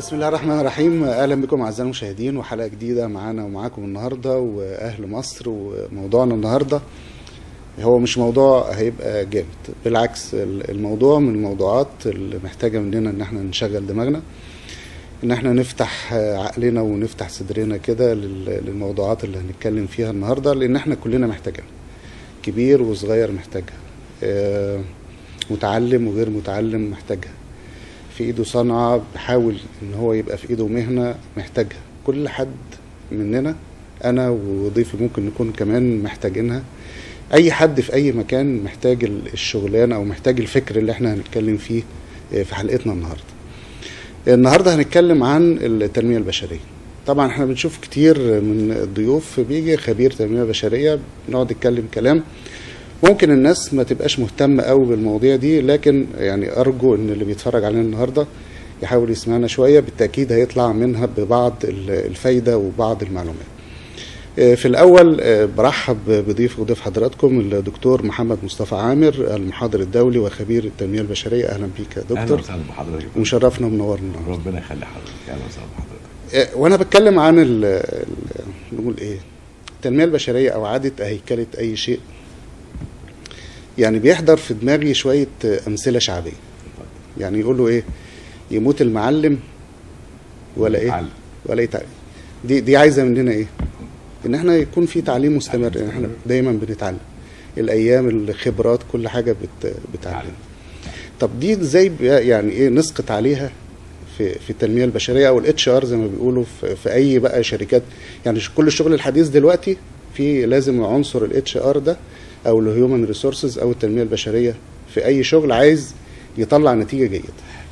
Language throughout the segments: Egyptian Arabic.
بسم الله الرحمن الرحيم اهلا بكم اعزائي المشاهدين وحلقه جديده معانا ومعاكم النهارده واهل مصر وموضوعنا النهارده هو مش موضوع هيبقى جامد بالعكس الموضوع من الموضوعات اللي محتاجه مننا ان احنا نشغل دماغنا ان احنا نفتح عقلنا ونفتح صدرنا كده للموضوعات اللي هنتكلم فيها النهارده لان احنا كلنا محتاجينها كبير وصغير محتاجها متعلم وغير متعلم محتاجها في ايده صنعة بحاول ان هو يبقى في ايده مهنة محتاجها كل حد مننا انا وضيفي ممكن نكون كمان محتاجينها اي حد في اي مكان محتاج الشغلانة او محتاج الفكر اللي احنا هنتكلم فيه في حلقتنا النهاردة النهاردة هنتكلم عن التنمية البشرية طبعا احنا بنشوف كتير من الضيوف بيجي خبير تنمية بشرية نقعد نتكلم كلام ممكن الناس ما تبقاش مهتمة قوي بالمواضيع دي لكن يعني أرجو إن اللي بيتفرج علينا النهاردة يحاول يسمعنا شوية بالتأكيد هيطلع منها ببعض الفايدة وبعض المعلومات في الأول برحب بضيف وضيف حضراتكم الدكتور محمد مصطفى عامر المحاضر الدولي وخبير التنمية البشرية أهلا بيك يا دكتور أهلا وسهلا بحضرتك ومشرفنا ومنورنا ربنا يخلي حضرتك أهلا وسهلا بحضرتك وأنا بتكلم عن ال ال نقول إيه التنمية البشرية أو إعادة هيكلة أي شيء يعني بيحضر في دماغي شوية أمثلة شعبية يعني يقولوا إيه يموت المعلم ولا إيه يتعلم. ولا يتعلم دي دي عايزة مننا إيه إن إحنا يكون في تعليم مستمر يعني إحنا دايما بنتعلم الأيام الخبرات كل حاجة بت بتعلم طب دي إزاي يعني إيه نسقط عليها في في التنمية البشرية أو الاتش ار زي ما بيقولوا في, في أي بقى شركات يعني كل الشغل الحديث دلوقتي في لازم عنصر الاتش ار ده او الهيومن ريسورسز او التنميه البشريه في اي شغل عايز يطلع نتيجه جيده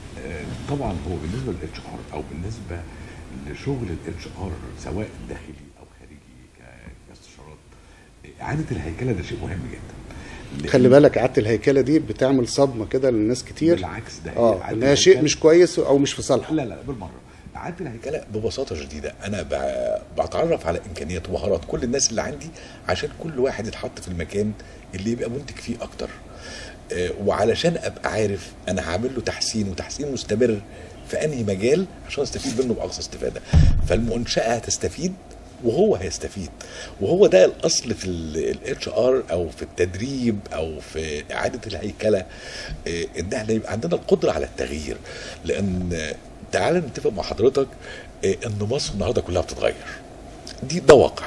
آه، طبعا هو بالنسبه للاتش ار او بالنسبه لشغل الاتش ار سواء داخلي او خارجي ك- كاستشارات آه، اعاده الهيكله ده شيء مهم جدا لأن- خلي بالك اعاده الهيكله دي بتعمل صدمه كده للناس كتير بالعكس ده هي اه إعادة انها شيء الهيكلة- مش كويس او مش في صالحه لا لا بالمره اعاده الهيكله لا ببساطه شديده انا ب- بتعرف على امكانيات ومهارات كل الناس اللي عندي عشان كل واحد يتحط في المكان اللي يبقى منتج فيه اكتر آه، وعلشان ابقى عارف انا هعمل له تحسين وتحسين مستمر في انهي مجال عشان استفيد منه باقصى استفاده فالمنشاه هتستفيد وهو هيستفيد وهو ده الاصل في الاتش ار او في التدريب او في اعاده الهيكله آه، ان احنا يبقى عندنا القدره على التغيير لان آه، تعال نتفق مع حضرتك آه، ان مصر النهارده كلها بتتغير دي ده واقع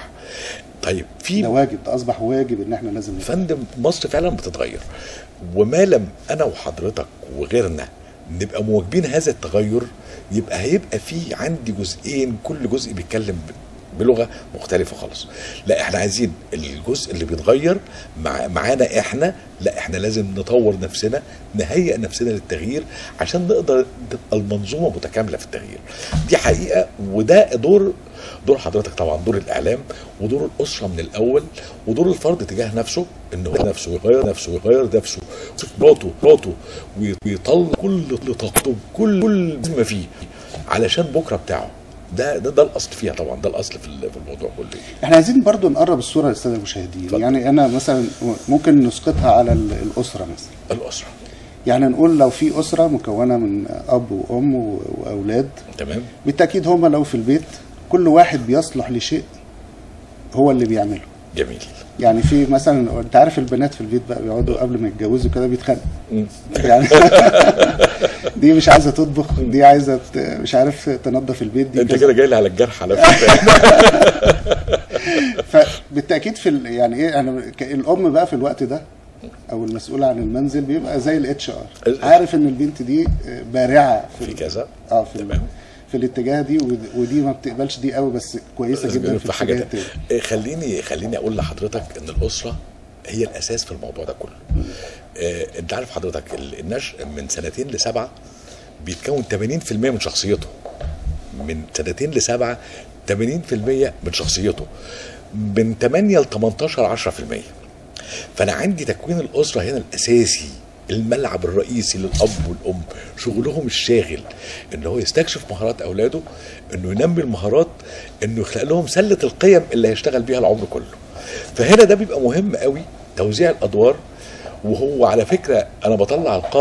طيب في ده واجب ده اصبح واجب ان احنا لازم نفهم. فندم مصر فعلا بتتغير وما لم انا وحضرتك وغيرنا نبقى مواكبين هذا التغير يبقى هيبقى في عندي جزئين كل جزء بيتكلم ب- بلغه مختلفه خالص لا احنا عايزين الجزء اللي بيتغير مع معانا احنا لا احنا لازم نطور نفسنا نهيئ نفسنا للتغيير عشان نقدر تبقى المنظومه متكامله في التغيير دي حقيقه وده دور دور حضرتك طبعا دور الاعلام ودور الاسره من الاول ودور الفرد تجاه نفسه انه هو نفسه يغير نفسه يغير نفسه يشوف مراته مراته وي- ويطلع كل طاقته كل كل ما فيه علشان بكره بتاعه ده ده, ده الاصل فيها طبعا ده الاصل في ال- في الموضوع كله احنا عايزين برضو نقرب الصوره للساده المشاهدين اتفضل. يعني انا مثلا ممكن نسقطها على ال- الاسره مثلا الاسره يعني نقول لو في اسره مكونه من اب وام و- واولاد تمام بالتاكيد هما لو في البيت كل واحد بيصلح لشيء هو اللي بيعمله جميل يعني في مثلا انت عارف البنات في البيت بقى بيقعدوا قبل ما يتجوزوا كده بيتخانقوا مم. يعني دي مش عايزه تطبخ دي عايزه ت- مش عارف تنظف البيت دي انت كذا. كده جاي لي على الجرح على فكره فبالتاكيد في ال- يعني ايه انا ك- الام بقى في الوقت ده او المسؤول عن المنزل بيبقى زي الاتش ار ال- عارف ان البنت دي بارعه في ال- كذا اه في ال- تمام. في الاتجاه دي ود- ودي ما بتقبلش دي قوي بس كويسه جدا في في حاجه الاتجاه تانية. التاني إيه، خليني خليني اقول لحضرتك ان الاسره هي الاساس في الموضوع ده كله آه، انت عارف حضرتك ال- النشء من سنتين لسبعه بيتكون 80% من شخصيته من سنتين لسبعه 80% من شخصيته من 8 ل 18 10% فانا عندي تكوين الاسره هنا الاساسي الملعب الرئيسي للاب والام شغلهم الشاغل ان هو يستكشف مهارات اولاده انه ينمي المهارات انه يخلق لهم سله القيم اللي هيشتغل بيها العمر كله فهنا ده بيبقى مهم قوي توزيع الادوار وهو على فكره انا بطلع القائد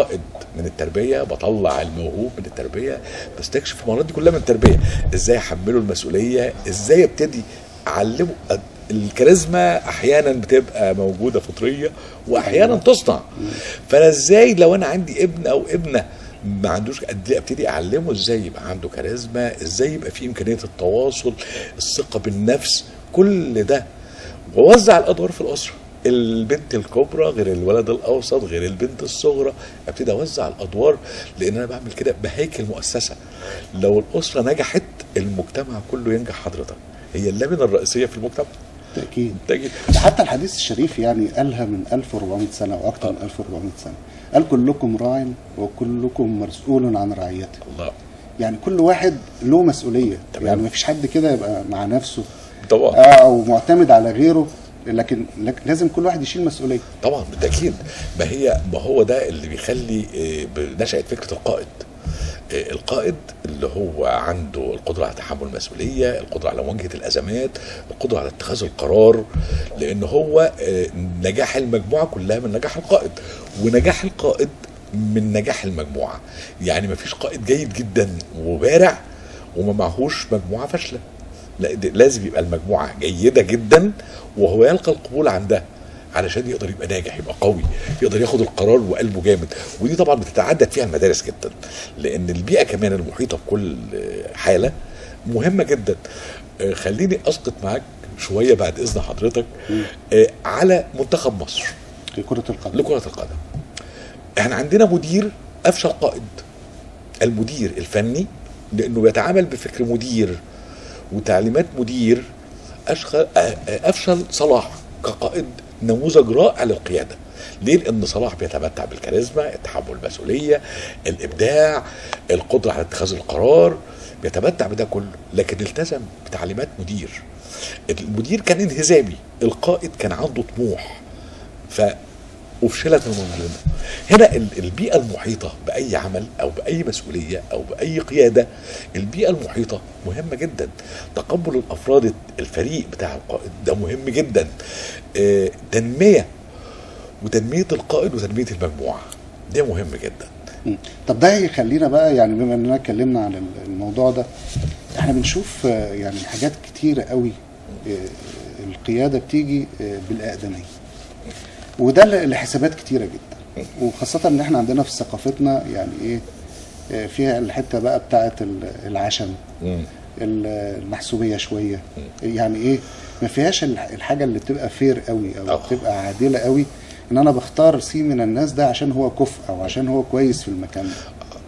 من التربيه بطلع الموهوب من التربيه بستكشف المهارات دي كلها من التربيه ازاي احمله المسؤوليه ازاي ابتدي اعلمه الكاريزما احيانا بتبقى موجوده فطريه واحيانا تصنع فانا ازاي لو انا عندي ابن او ابنه ما عندوش قد ابتدي اعلمه ازاي يبقى عنده كاريزما ازاي يبقى فيه امكانيه التواصل الثقه بالنفس كل ده ووزع الادوار في الاسره البنت الكبرى غير الولد الاوسط غير البنت الصغرى ابتدي اوزع الادوار لان انا بعمل كده بهيكل مؤسسه لو الاسره نجحت المجتمع كله ينجح حضرتك هي اللبنه الرئيسيه في المجتمع بالتاكيد تجد ده حتى الحديث الشريف يعني قالها من 1400 سنه او اكثر من 1400 سنه قال كلكم راع وكلكم مسؤول عن رعيته الله يعني كل واحد له مسؤوليه تمام. يعني ما فيش حد كده يبقى مع نفسه طبعا اه او معتمد على غيره لكن لكن لازم كل واحد يشيل مسؤوليه طبعا بالتاكيد ما هي ما هو ده اللي بيخلي آه، نشأت فكره القائد آه، القائد اللي هو عنده القدره على تحمل المسؤوليه القدره على مواجهه الازمات القدره على اتخاذ القرار لان هو آه، نجاح المجموعه كلها من نجاح القائد ونجاح القائد من نجاح المجموعه يعني ما فيش قائد جيد جدا وبارع وما معهوش مجموعه فاشله لا ده لازم يبقى المجموعه جيده جدا وهو يلقى القبول عندها علشان يقدر يبقى ناجح يبقى قوي يقدر ياخد القرار وقلبه جامد ودي طبعا بتتعدد فيها المدارس جدا لان البيئه كمان المحيطه بكل حاله مهمه جدا آه، خليني اسقط معاك شويه بعد اذن حضرتك آه، على منتخب مصر في كره القدم لكرة القدم احنا عندنا مدير افشل قائد المدير الفني لانه بيتعامل بفكر مدير وتعليمات مدير أشخ- أ- افشل صلاح كقائد نموذج رائع للقياده ليه؟ لان صلاح بيتمتع بالكاريزما، تحمل المسؤوليه، الابداع، القدره على اتخاذ القرار، بيتمتع بده كله، لكن التزم بتعليمات مدير. المدير كان انهزامي، القائد كان عنده طموح. فأفشلت المنظومة هنا ال- البيئة المحيطة بأي عمل أو بأي مسؤولية أو بأي قيادة البيئة المحيطة مهمة جدا تقبل الأفراد الفريق بتاع القائد ده مهم جدا آه، تنمية وتنمية القائد وتنمية المجموعة ده مهم جدا مم. طب ده يخلينا بقى يعني بما اننا اتكلمنا عن ال- الموضوع ده احنا بنشوف آه، يعني حاجات كتيره قوي آه، القياده بتيجي آه، بالاقدميه وده ل- لحسابات كتيره جدا وخاصه ان احنا عندنا في ثقافتنا يعني ايه آه، فيها الحته بقى بتاعه ال- العشم مم. ال- المحسوبيه شويه يعني ايه ما فيهاش الح- الحاجه اللي بتبقى فير قوي او آه. بتبقى عادله قوي ان انا بختار سي من الناس ده عشان هو كفء او عشان هو كويس في المكان ده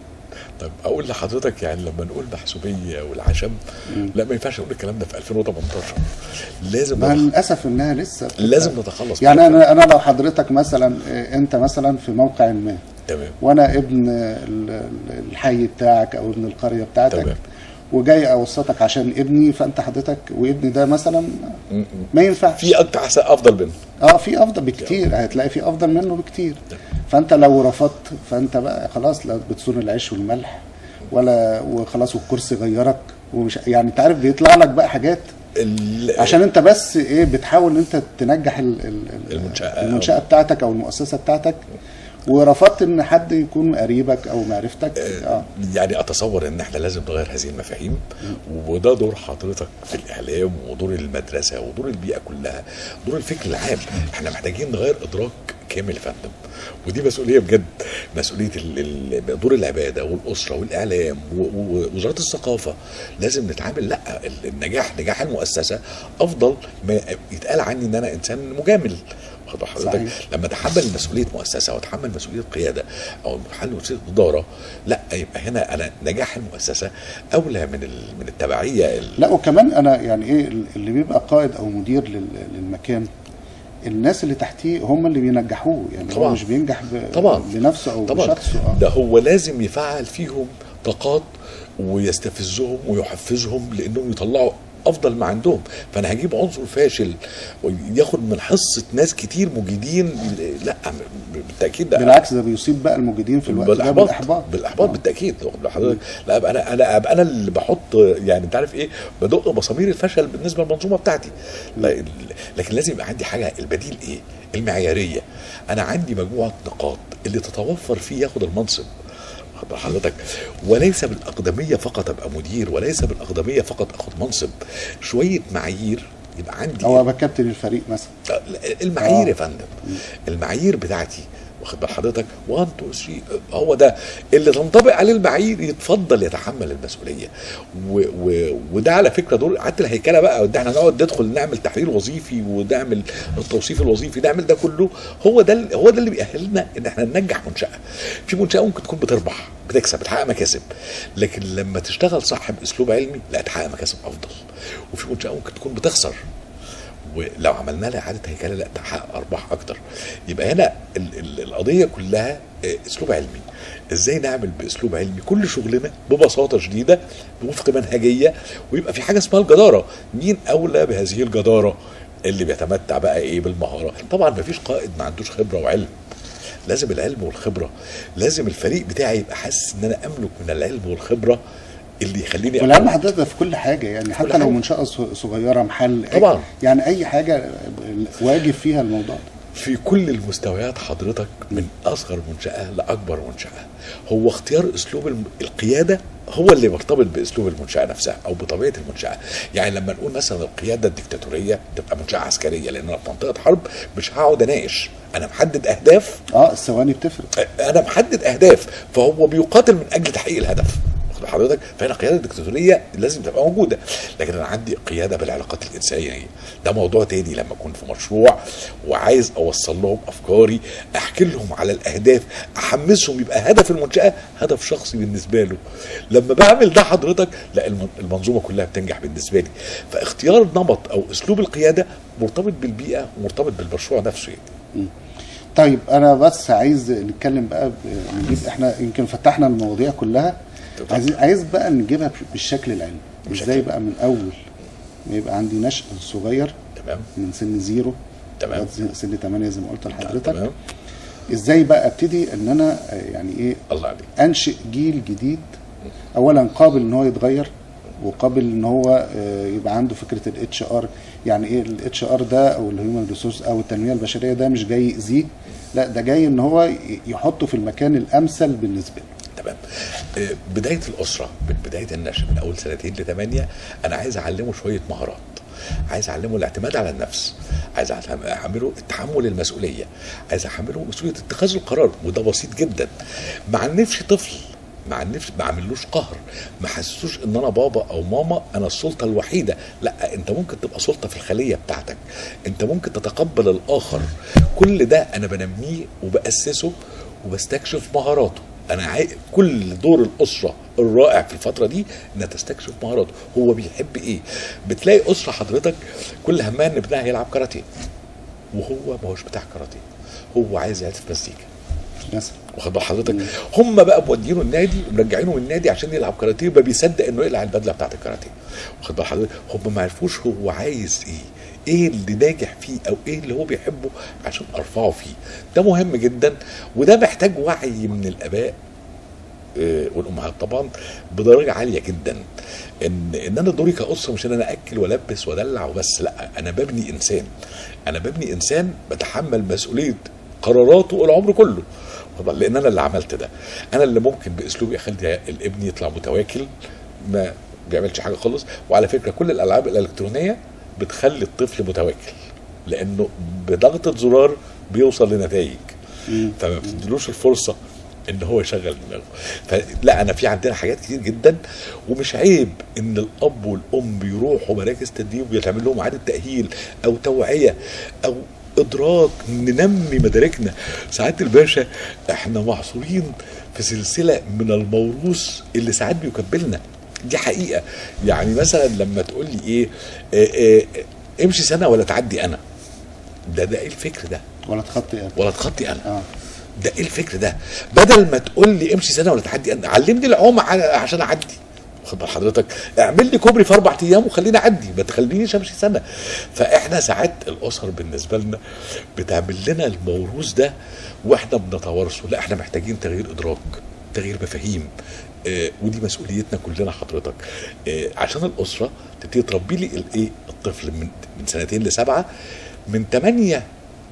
طيب اقول لحضرتك يعني لما نقول محسوبيه والعشم لا ما ينفعش نقول الكلام ده في 2018 لازم ما نتخ- للاسف انها لسه بتبقى- لازم نتخلص يعني من انا انا لو حضرتك مثلا آه، انت مثلا في موقع ما تمام وانا ابن ال- ال- الحي بتاعك او ابن القريه بتاعتك تمام. وجاي اوسطك عشان ابني فانت حضرتك وابني ده مثلا م- م. ما ينفعش في اكتر احسن افضل منه اه في افضل بكتير هتلاقي في افضل منه بكتير فانت لو رفضت فانت بقى خلاص لا بتصون العيش والملح ولا وخلاص والكرسي غيرك ومش يعني انت عارف بيطلع لك بقى حاجات ال- عشان انت بس ايه بتحاول ان انت تنجح ال- ال- ال- المنشأة. المنشأة بتاعتك او المؤسسة بتاعتك ورفضت ان حد يكون قريبك او معرفتك اه يعني اتصور ان احنا لازم نغير هذه المفاهيم وده دور حضرتك في الاعلام ودور المدرسه ودور البيئه كلها دور الفكر العام احنا محتاجين نغير ادراك كامل يا فندم ودي مسؤوليه بجد مسؤوليه ال- ال- دور العباده والاسره والاعلام و- و- ووزاره الثقافه لازم نتعامل لا ال- النجاح نجاح المؤسسه افضل ما يتقال عني ان انا انسان مجامل واخد حضرتك صحيح. لما اتحمل مسؤوليه مؤسسه واتحمل مسؤوليه قياده او اتحمل مسؤوليه اداره لا يبقى هنا انا نجاح المؤسسه اولى من ال- من التبعيه ال- لا وكمان انا يعني ايه اللي بيبقى قائد او مدير لل- للمكان الناس اللي تحتيه هم اللي بينجحوه يعني هو طبعا. مش بينجح ب... طبعا. بنفسه او طبعا بشخصه اه ده هو لازم يفعل فيهم طاقات ويستفزهم ويحفزهم لانهم يطلعوا افضل ما عندهم فانا هجيب عنصر فاشل وياخد من حصه ناس كتير مجيدين لا بالتاكيد ده بالعكس ده بيصيب بقى الموجودين في الوقت ده بالاحباط بالاحباط بالاحباط آه. بالتاكيد واخد بال حضرتك لا ابقى انا انا ابقى انا اللي بحط يعني انت عارف ايه بدق مسامير الفشل بالنسبه للمنظومه بتاعتي لا- لكن لازم يبقى عندي حاجه البديل ايه؟ المعياريه انا عندي مجموعه نقاط اللي تتوفر فيه ياخد المنصب واخد بال حضرتك وليس بالاقدميه فقط ابقى مدير وليس بالاقدميه فقط اخد منصب شويه معايير يبقى عندي او ابقى كابتن الفريق مثلا المعايير آه. يا فندم المعايير بتاعتي واخد بال حضرتك 1 2 3 هو ده اللي تنطبق عليه المعايير يتفضل يتحمل المسؤوليه و و وده على فكره دور حتى الهيكله بقى ده احنا نقعد ندخل نعمل تحليل وظيفي ونعمل التوصيف الوظيفي نعمل ده كله هو ده ال- هو ده اللي بيأهلنا ان احنا ننجح منشاه في منشاه ممكن تكون بتربح بتكسب بتحقق مكاسب لكن لما تشتغل صح باسلوب علمي لا تحقق مكاسب افضل وفي منشاه ممكن تكون بتخسر ولو عملنا لها اعاده هيكله لا تحقق ارباح اكتر يبقى هنا ال ال القضيه كلها آه، اسلوب علمي ازاي نعمل باسلوب علمي كل شغلنا ببساطه شديده وفق منهجيه ويبقى في حاجه اسمها الجداره مين اولى بهذه الجداره اللي بيتمتع بقى ايه بالمهاره طبعا مفيش قائد ما عندوش خبره وعلم لازم العلم والخبره لازم الفريق بتاعي يبقى حاسس ان انا املك من العلم والخبره اللي يخليني والعلم أقوم. حضرتك ده في كل حاجه يعني حتى حاجة. لو منشاه ص- صغيره محل أي- طبعا. يعني اي حاجه واجب فيها الموضوع ده في كل المستويات حضرتك من اصغر منشاه لاكبر منشاه هو اختيار اسلوب الم- القياده هو اللي مرتبط باسلوب المنشاه نفسها او بطبيعه المنشاه يعني لما نقول مثلا القياده الديكتاتوريه تبقى منشاه عسكريه لان انا في منطقه حرب مش هقعد اناقش انا محدد اهداف اه الثواني بتفرق انا محدد اهداف فهو بيقاتل من اجل تحقيق الهدف واخد بال حضرتك فهنا القياده الدكتاتوريه لازم تبقى موجوده لكن انا عندي قياده بالعلاقات الانسانيه ده موضوع تاني لما اكون في مشروع وعايز اوصل لهم افكاري احكي لهم على الاهداف احمسهم يبقى هدف المنشاه هدف شخصي بالنسبه له لما بعمل ده حضرتك لا الم- المنظومه كلها بتنجح بالنسبه لي فاختيار نمط او اسلوب القياده مرتبط بالبيئه ومرتبط بالمشروع نفسه يعني. طيب انا بس عايز نتكلم بقى ب- نجيب احنا يمكن فتحنا المواضيع كلها طبعا. عايز عايز بقى نجيبها بالشكل العلمي بالشكل. ازاي بقى من اول ما يبقى عندي نشأ صغير تمام من سن زيرو تمام. لغاية سن 8 زي ما قلت لحضرتك تمام ازاي بقى ابتدي ان انا آه، يعني ايه الله عليك انشئ جيل جديد اولا قابل ان هو يتغير وقابل ان هو آه، يبقى عنده فكره الاتش ار يعني ايه الاتش ار ده او الهيومن ريسورس او التنميه البشريه ده مش جاي يأذيه لا ده جاي ان هو ي- يحطه في المكان الامثل بالنسبه له تمام آه، بدايه الاسره من بدايه النشء من اول سنتين لثمانيه انا عايز اعلمه شويه مهارات عايز اعلمه الاعتماد على النفس عايز أعلم- اعمله تحمل المسؤوليه عايز احمله مسؤوليه اتخاذ القرار وده بسيط جدا ما عنفش طفل ما عنفش ما عملوش قهر ما حسسوش ان انا بابا او ماما انا السلطه الوحيده لا انت ممكن تبقى سلطه في الخليه بتاعتك انت ممكن تتقبل الاخر كل ده انا بنميه وباسسه وبستكشف مهاراته انا عاي... كل دور الاسره الرائع في الفتره دي انها تستكشف مهاراته هو بيحب ايه بتلاقي اسره حضرتك كل همها ان ابنها يلعب كاراتيه وهو ما هوش بتاع كاراتيه هو عايز يعزف مزيكا مثلا واخد بال حضرتك هم بقى مودينه النادي ومرجعينه من النادي عشان يلعب كاراتيه يبقى بيصدق انه يقلع البدله بتاعت الكاراتيه واخد بال حضرتك هم ما عرفوش هو عايز ايه ايه اللي ناجح فيه او ايه اللي هو بيحبه عشان ارفعه فيه ده مهم جدا وده محتاج وعي من الاباء آه، والامهات طبعا بدرجه عاليه جدا ان ان انا دوري كاسره مش ان انا اكل والبس وادلع وبس لا انا ببني انسان انا ببني انسان بتحمل مسؤوليه قراراته العمر كله طبعا لان انا اللي عملت ده انا اللي ممكن باسلوبي اخلي الابن يطلع متواكل ما بيعملش حاجه خالص وعلى فكره كل الالعاب الالكترونيه بتخلي الطفل متواكل لانه بضغطه زرار بيوصل لنتائج فما بتديلوش الفرصه ان هو يشغل دماغه فلا انا في عندنا حاجات كتير جدا ومش عيب ان الاب والام بيروحوا مراكز تدريب ويتعمل لهم اعاده تاهيل او توعيه او ادراك ننمي مداركنا ساعات الباشا احنا محصورين في سلسله من الموروث اللي ساعات بيكبلنا دي حقيقه يعني مثلا لما تقول لي ايه آه، آه، امشي سنه ولا تعدي انا ده ده ايه الفكر ده ولا تخطي يعني. ولا تخطي انا اه ده ايه الفكر ده بدل ما تقول لي امشي سنه ولا تعدي انا علمني العوم ع- عشان اعدي واخد بال حضرتك اعمل لي كوبري في اربع ايام وخليني اعدي ما تخلينيش امشي سنه فاحنا ساعات الاسر بالنسبه لنا بتعمل لنا الموروث ده واحنا بنتوارثه لا احنا محتاجين تغيير ادراك تغيير مفاهيم آه ودي مسؤوليتنا كلنا حضرتك آه عشان الاسره تبتدي تربي لي الايه الطفل من من سنتين لسبعه من ثمانيه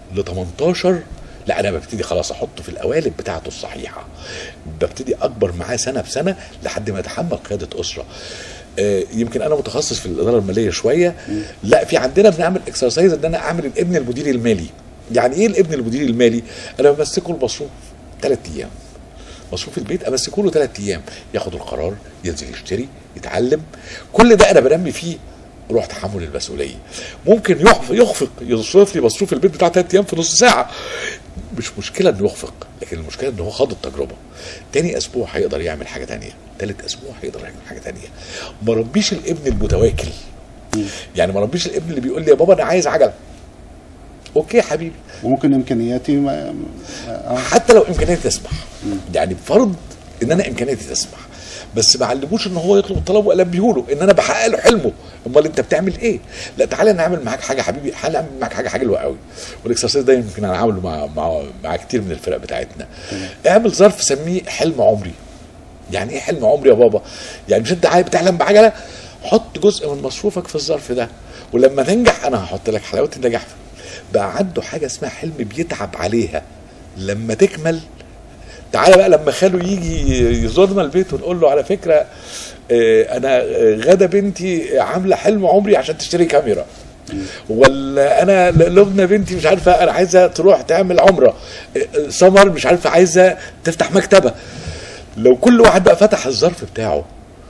ل 18 لا انا ببتدي خلاص احطه في القوالب بتاعته الصحيحه ببتدي اكبر معاه سنه بسنه لحد ما يتحمل قياده اسره آه، يمكن انا متخصص في الاداره الماليه شويه لا في عندنا بنعمل اكسرسايز ان انا اعمل الابن المدير المالي يعني ايه الابن المدير المالي انا بمسكه المصروف ثلاث ايام مصروف البيت امسكه له ثلاث ايام ياخد القرار ينزل يشتري يتعلم كل ده انا بنمي فيه روح تحمل المسؤوليه ممكن يخفق, يخفق يصرف لي مصروف البيت بتاع ثلاث ايام في نص ساعه مش مشكله انه يخفق لكن المشكله ان هو خاض التجربه تاني اسبوع هيقدر يعمل حاجه تانية تالت اسبوع هيقدر يعمل حاجه تانية ما ربيش الابن المتواكل يعني ما ربيش الابن اللي بيقول لي يا بابا انا عايز عجله اوكي يا حبيبي وممكن امكانياتي ما آه. حتى لو امكانياتي تسمح يعني بفرض ان انا امكانياتي تسمح بس ما علموش ان هو يطلب الطلب والبيه له ان انا بحقق له حلمه امال انت بتعمل ايه لا تعالى نعمل معاك حاجه حبيبي تعالى نعمل معاك حاجه حلوه قوي والاكسرسايز ده يمكن انا عامله مع مع مع كتير من الفرق بتاعتنا اعمل ظرف سميه حلم عمري يعني ايه حلم عمري يا بابا يعني مش انت عايز بتحلم بعجله حط جزء من مصروفك في الظرف ده ولما تنجح انا هحط لك حلاوه النجاح بقى عنده حاجه اسمها حلم بيتعب عليها لما تكمل تعالى بقى لما خاله يجي يزورنا البيت ونقول له على فكره آه، انا آه، غدا بنتي عامله حلم عمري عشان تشتري كاميرا ولا انا لبنى بنتي مش عارفه انا عايزه تروح تعمل عمره آه، سمر مش عارفه عايزه تفتح مكتبه لو كل واحد بقى فتح الظرف بتاعه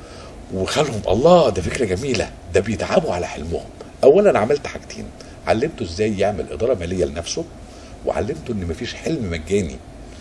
وخالهم الله ده فكره جميله ده بيتعبوا على حلمهم اولا عملت حاجتين علمته ازاي يعمل اداره ماليه لنفسه وعلمته ان مفيش حلم مجاني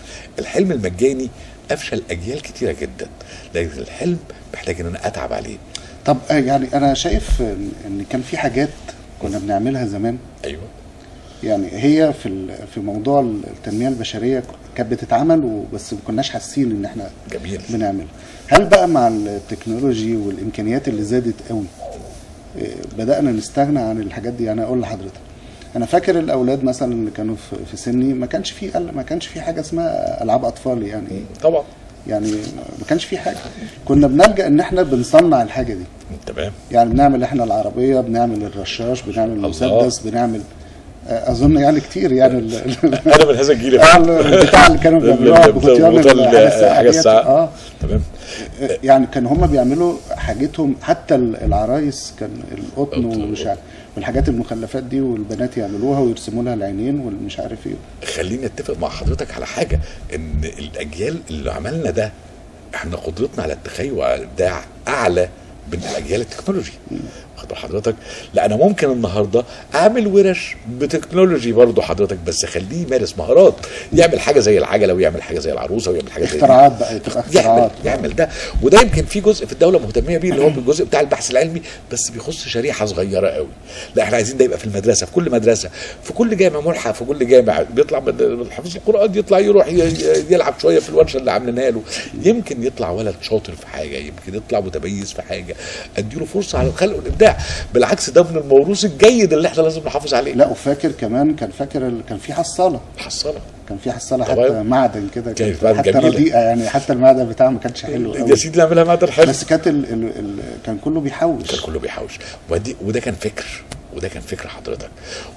الحلم المجاني افشل اجيال كتيره جدا لكن الحلم محتاج ان انا اتعب عليه طب آه، يعني انا شايف ان إن كان في حاجات كنا بنعملها زمان ايوه يعني هي في ال- في موضوع التنميه البشريه كانت بتتعمل وبس ما كناش حاسين ان احنا جميل بنعمل هل بقى مع التكنولوجي والامكانيات اللي زادت قوي آه، بدانا نستغنى عن الحاجات دي يعني اقول لحضرتك انا فاكر الاولاد مثلا اللي كانوا في في سني ما كانش في ما كانش في حاجه اسمها العاب اطفال يعني طبعا يعني ما كانش في حاجه كنا بنلجا ان احنا بنصنع الحاجه دي تمام يعني بنعمل احنا العربيه بنعمل الرشاش بنعمل المسدس بنعمل آه، اظن يعني كتير يعني ال- ال- انا من هذا الجيل يا آه، فندم. البتاع اللي كانوا بيعملوها ال- بغطيان بغطيان الحاجة الساعة حاجه ديت. الساعه اه تمام يعني كان هم بيعملوا حاجتهم حتى ال- العرايس كان القطن قطن. ومش عارف والحاجات المخلفات دي والبنات يعملوها ويرسموا لها العينين والمش عارف ايه خليني اتفق مع حضرتك على حاجه ان الاجيال اللي عملنا ده احنا قدرتنا على التخيل والابداع اعلى من الاجيال التكنولوجي واخد بال حضرتك لا انا ممكن النهارده اعمل ورش بتكنولوجي برضه حضرتك بس خليه يمارس مهارات يعمل حاجه زي العجله ويعمل حاجه زي العروسه ويعمل حاجه زي دي. اختراعات بقى تبقى يعمل اختراعات يعمل ده وده يمكن في جزء في الدوله مهتميه بيه اللي هو الجزء بتاع البحث العلمي بس بيخص شريحه صغيره قوي لا احنا عايزين ده يبقى في المدرسه في كل مدرسه في كل جامع ملحق في كل جامع بيطلع من من حفظ القران يطلع يروح ي- ي- يلعب شويه في الورشه اللي عاملينها له يمكن يطلع ولد شاطر في حاجه يمكن يطلع متميز في حاجه اديله فرصه على الخلق والابداع بالعكس ده من الموروث الجيد اللي احنا لازم نحافظ عليه لا وفاكر كمان كان فاكر ال- كان في حصاله حصلها كان في حصاله طبعاً. حتى معدن كده كانت كانت معدن حتى جميلة. رديئه يعني حتى المعدن بتاعها ما كانش حلو يا قوي سيدي نعملها معدن حلو بس كانت ال ال ال كان كله بيحوش كان كله بيحوش ودي وده كان فكر وده كان فكر حضرتك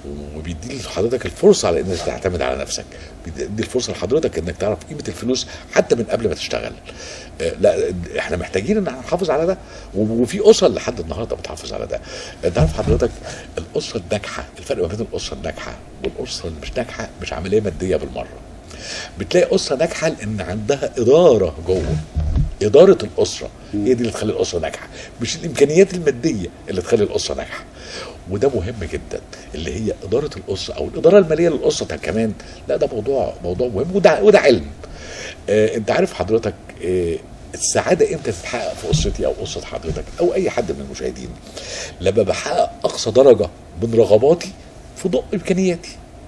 وبيدي لحضرتك الفرصه على انك تعتمد على نفسك بيدي الفرصه لحضرتك انك تعرف قيمه الفلوس حتى من قبل ما تشتغل آه، لا احنا محتاجين ان احنا نحافظ على ده و- وفي اسر لحد النهارده بتحافظ على ده انت عارف حضرتك الاسره الناجحه الفرق ما بين الاسره الناجحه والاسره اللي مش ناجحه مش عمليه ماديه بالمره بتلاقي اسره ناجحه لان عندها اداره جوه اداره الاسره هي دي اللي تخلي الاسره ناجحه مش الامكانيات الماديه اللي تخلي الاسره ناجحه وده مهم جدا اللي هي اداره الاسره او الاداره الماليه للاسره كمان لا ده موضوع موضوع مهم وده وده علم آه انت عارف حضرتك آه السعاده امتى تتحقق في اسرتي او اسره حضرتك او اي حد من المشاهدين لما بحقق اقصى درجه من رغباتي في ضوء امكانياتي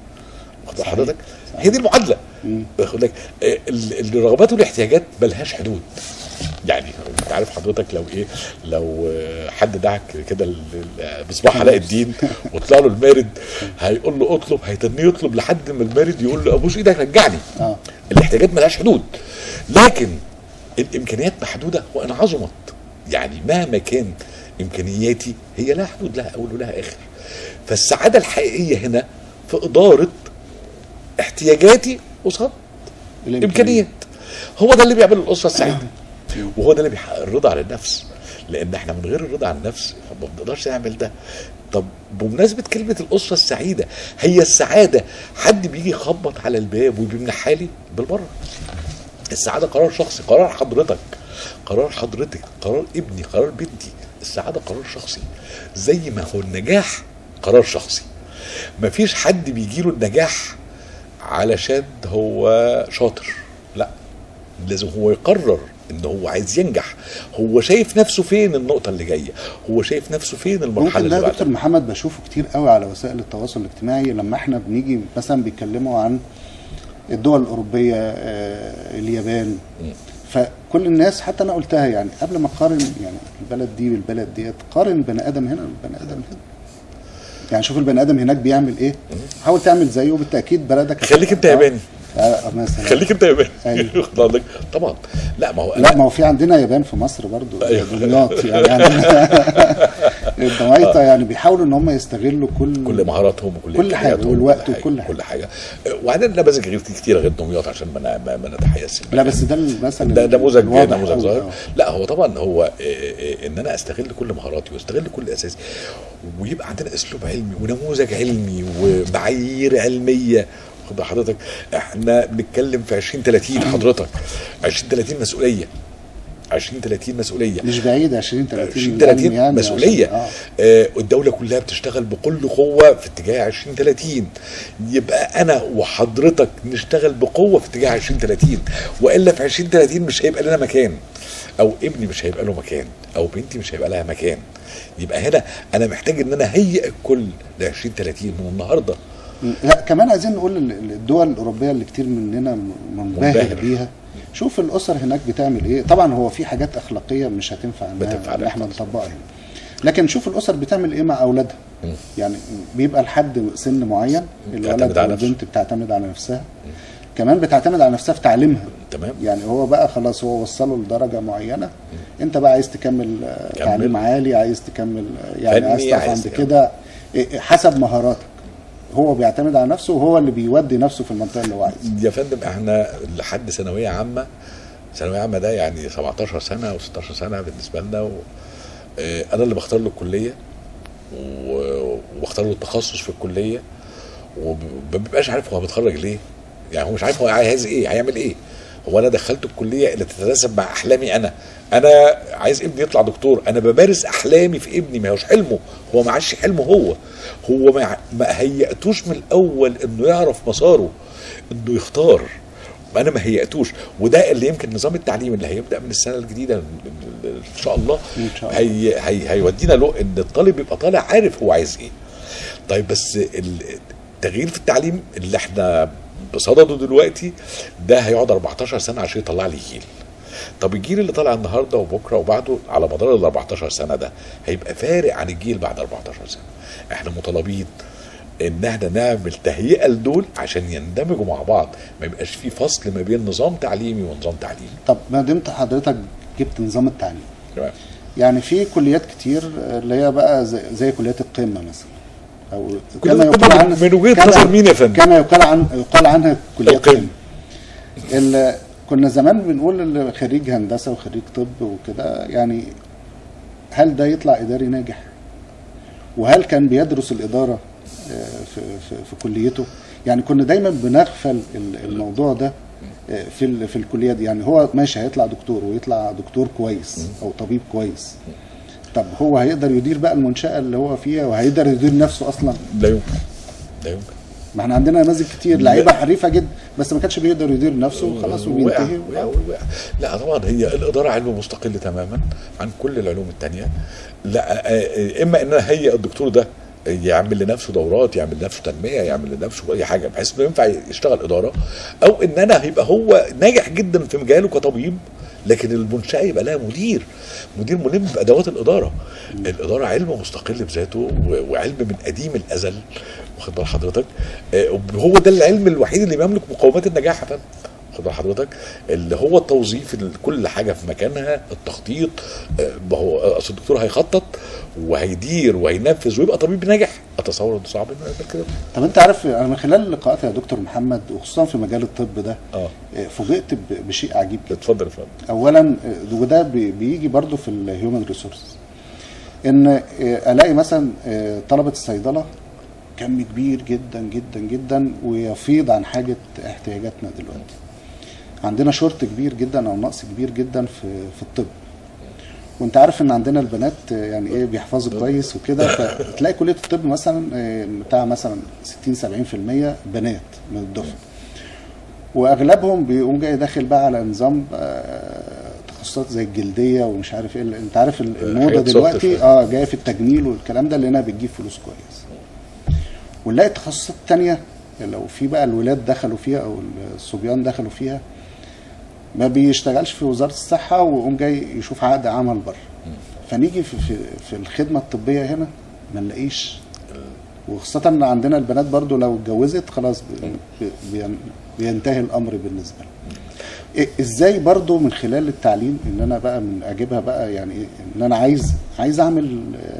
واخد بال صحيح. حضرتك هي دي المعادله واخد بالك آه، ال- الرغبات والاحتياجات ملهاش حدود يعني انت عارف حضرتك لو ايه لو آه، حد دعك كده ل- ل- مصباح علاء الدين وطلع له المارد هيقول له اطلب هيتنيه يطلب لحد ما المارد يقول له ابوس ايدك رجعني اه الاحتياجات ملهاش حدود لكن الامكانيات محدوده وان عظمت يعني مهما كان امكانياتي هي لها حدود لها اول ولها اخر فالسعاده الحقيقيه هنا في اداره احتياجاتي قصاد امكانيات هو ده اللي بيعمل الاسره السعيده وهو ده اللي بيحقق الرضا عن النفس لان احنا من غير الرضا عن النفس ما بنقدرش نعمل ده طب بمناسبه كلمه الاسره السعيده هي السعاده حد بيجي يخبط على الباب وبيمنحها لي بالمره السعاده قرار شخصي قرار حضرتك قرار حضرتك قرار ابني قرار بنتي السعاده قرار شخصي زي ما هو النجاح قرار شخصي مفيش حد بيجيله النجاح علشان هو شاطر لا لازم هو يقرر ان هو عايز ينجح هو شايف نفسه فين النقطه اللي جايه هو شايف نفسه فين المرحله ممكن اللي ده بعدها دكتور محمد بشوفه كتير قوي على وسائل التواصل الاجتماعي لما احنا بنيجي مثلا بيتكلموا عن الدول الاوروبيه آه، اليابان فكل الناس حتى انا قلتها يعني قبل ما تقارن يعني البلد دي بالبلد ديت قارن البني ادم هنا بالبني ادم هنا يعني شوف البني ادم هناك بيعمل ايه حاول تعمل زيه وبالتاكيد بلدك خليك انت ياباني آه مثلا خليك انت ياباني أيوة. واخد بالك؟ طبعا لا ما هو لا ما هو في عندنا يابان في مصر برضو أيوة. دمياط يعني عندنا الضوايطه يعني بيحاولوا ان هم يستغلوا كل كل مهاراتهم وكل كل حاجة، إمكانياتهم والوقت وكل وكل حاجه كل حاجه وبعدين نماذج غير كتيره غير دمياط عشان ما ما, ما نتحيز لا بس ده المثل ده نموذج الواضح نموذج أوي، ظاهر آه. لا هو طبعا هو إيه إيه ان انا استغل كل مهاراتي واستغل كل اساسي ويبقى عندنا اسلوب علمي ونموذج علمي ومعايير علميه خد بال حضرتك احنا بنتكلم في 20 30 حضرتك 20 30 مسؤوليه 20 30 مسؤوليه مش بعيد 20 30 20 30 يعني مسؤوليه عشان- آه. آه الدوله كلها بتشتغل بكل قوه في اتجاه 20 30 يبقى انا وحضرتك نشتغل بقوه في اتجاه 20 30 والا في 20 30 مش هيبقى لنا مكان او ابني مش هيبقى له مكان او بنتي مش هيبقى لها مكان يبقى هنا انا محتاج ان انا اهيئ الكل ل 20 30 من النهارده لا كمان عايزين نقول ال- ال- الدول الاوروبيه اللي كتير مننا م- منبهر منبهر. بيها شوف الاسر هناك بتعمل ايه طبعا هو في حاجات اخلاقيه مش هتنفع بتنفع انها إن لا. احنا نطبقها هنا لكن شوف الاسر بتعمل ايه مع اولادها يعني بيبقى لحد سن معين الولد بتعتمد او على نفسه. البنت بتعتمد على نفسها كمان بتعتمد على نفسها في تعليمها تمام يعني هو بقى خلاص هو وصله لدرجه معينه انت بقى عايز تكمل آه، كمل. تعليم عالي عايز تكمل آه، يعني فني، عايز تقف عايز عند تكمل. كده إيه، حسب مهاراتك هو بيعتمد على نفسه وهو اللي بيودي نفسه في المنطقه اللي هو عايزها يا فندم احنا لحد ثانويه عامه ثانويه عامه ده يعني 17 سنه او 16 سنه بالنسبه لنا و... اه انا اللي بختار له الكليه و- واختار له التخصص في الكليه وما بيبقاش عارف هو بيتخرج ليه يعني هو مش عارف هو عايز ايه هيعمل ايه هو انا دخلته الكليه اللي تتناسب مع احلامي انا انا عايز ابني يطلع دكتور انا بمارس احلامي في ابني ما هوش حلمه هو ما عادش حلمه هو هو ما ما هيأتوش من الاول انه يعرف مساره انه يختار انا ما هيأتوش وده اللي يمكن نظام التعليم اللي هيبدا من السنه الجديده ان شاء الله إن شاء الله. هي هي هيودينا له ان الطالب يبقى طالع عارف هو عايز ايه طيب بس ال- التغيير في التعليم اللي احنا بصدده دلوقتي ده هيقعد 14 سنه عشان يطلع لي جيل طب الجيل اللي طالع النهارده وبكره وبعده على مدار ال 14 سنه ده هيبقى فارق عن الجيل بعد 14 سنه احنا مطالبين ان احنا نعمل تهيئه لدول عشان يندمجوا مع بعض ما يبقاش في فصل ما بين نظام تعليمي ونظام تعليمي طب ما دمت حضرتك جبت نظام التعليم تمام يعني في كليات كتير اللي هي بقى زي, زي كليات القمه مثلا او كليات القمة من وجهة كما- نظر مين يا فندم؟ كما يقال عن يقال عنها كليات القمة. القمه ال- كنا زمان بنقول اللي خريج هندسه وخريج طب وكده يعني هل ده يطلع اداري ناجح؟ وهل كان بيدرس الاداره آه، في في, في كليته؟ يعني كنا دايما بنغفل ال- الموضوع ده آه، في ال- في الكليه دي يعني هو ماشي هيطلع دكتور ويطلع دكتور كويس او طبيب كويس طب هو هيقدر يدير بقى المنشاه اللي هو فيها وهيقدر يدير نفسه اصلا لا يمكن لا يمكن ما احنا عندنا نماذج كتير لعيبه حريفه جدا بس ما كانش بيقدر يدير نفسه وخلاص وقع وبينتهي وقع وقع. لا طبعا هي الاداره علم مستقل تماما عن كل العلوم التانية لا آه، آه، اما ان انا هيئ الدكتور ده يعمل لنفسه دورات يعمل لنفسه تنميه يعمل لنفسه اي حاجه بحيث انه ينفع يشتغل اداره او ان انا هيبقى هو ناجح جدا في مجاله كطبيب لكن المنشاه يبقى لها مدير مدير ملم بادوات الاداره الاداره علم مستقل بذاته و- وعلم من قديم الازل واخد بال حضرتك آه، هو ده العلم الوحيد اللي بيملك مقومات النجاح يا فندم خد بال حضرتك اللي هو التوظيف ال- كل حاجه في مكانها التخطيط آه، ما هو اصل الدكتور هيخطط وهيدير وهينفذ ويبقى طبيب ناجح اتصور انه صعب انه يعمل كده طب انت عارف انا من خلال اللقاءات يا دكتور محمد وخصوصا في مجال الطب ده اه آه، فوجئت ب- بشيء عجيب جدا اتفضل يا فندم اولا آه، وده بي- بيجي برضو في الهيومن ريسورسز ان آه، الاقي مثلا آه، طلبه الصيدله كم كبير جدا جدا جدا ويفيض عن حاجه احتياجاتنا دلوقتي عندنا شورت كبير جدا او نقص كبير جدا في في الطب وانت عارف ان عندنا البنات آه، يعني ايه بيحفظوا كويس وكده فتلاقي كليه الطب مثلا آه، بتاع مثلا 60 70% بنات من الدفعه واغلبهم بيقوم جاي داخل بقى على نظام آه، تخصصات زي الجلديه ومش عارف ايه انت عارف ال- الموضه حاجات soft دلوقتي شوية. اه جايه في التجميل والكلام ده لانها بتجيب فلوس كويس ونلاقي التخصصات التانية لو في بقى الولاد دخلوا فيها او الصبيان دخلوا فيها ما بيشتغلش في وزاره الصحه ويقوم جاي يشوف عقد عمل بره فنيجي في, في, في الخدمه الطبيه هنا ما نلاقيش وخاصة ان عندنا البنات برضو لو اتجوزت خلاص ب- ب- بين- بينتهي الامر بالنسبة لها. إيه- ازاي برضو من خلال التعليم ان انا بقى من اجيبها بقى يعني إيه؟ ان انا عايز عايز اعمل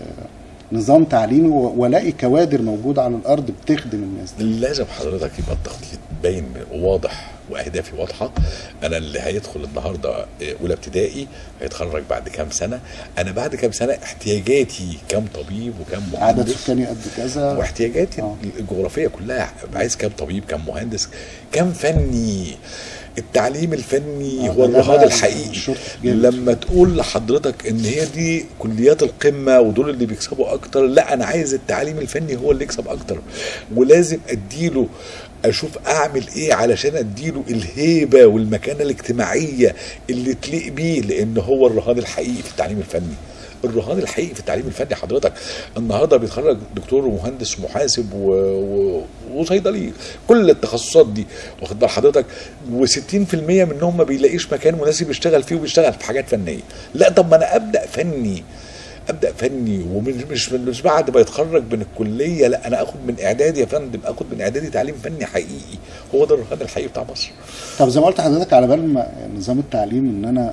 آه، نظام تعليمي و- والاقي كوادر موجودة على الارض بتخدم الناس دي لازم حضرتك يبقى التخطيط باين وواضح واهدافي واضحه انا اللي هيدخل النهارده آه، اولى ابتدائي هيتخرج بعد كام سنه انا بعد كام سنه احتياجاتي كام طبيب وكام عدد مهندس سكاني قد كذا واحتياجاتي آه. الجغرافيه كلها عايز كام طبيب كام مهندس كام فني التعليم الفني آه، هو ده بقى الرهان الحقيقي الشرط جامد. لما تقول لحضرتك ان هي دي كليات القمه ودول اللي بيكسبوا اكتر لا انا عايز التعليم الفني هو اللي يكسب اكتر ولازم اديله اشوف اعمل ايه علشان اديله الهيبه والمكانه الاجتماعيه اللي تليق بيه لان هو الرهان الحقيقي في التعليم الفني الرهان الحقيقي في التعليم الفني حضرتك النهارده بيتخرج دكتور ومهندس ومحاسب و... و... وصيدلي كل التخصصات دي واخد بال حضرتك و60% منهم ما بيلاقيش مكان مناسب يشتغل فيه وبيشتغل في حاجات فنيه لا طب ما انا ابدا فني ابدا فني ومش مش مش بعد ما يتخرج من الكليه لا انا اخد من اعدادي يا فندم اخد من اعدادي تعليم فني حقيقي هو ده الرهان الحقيقي بتاع مصر طب زي ما قلت لحضرتك على بال ما نظام التعليم ان انا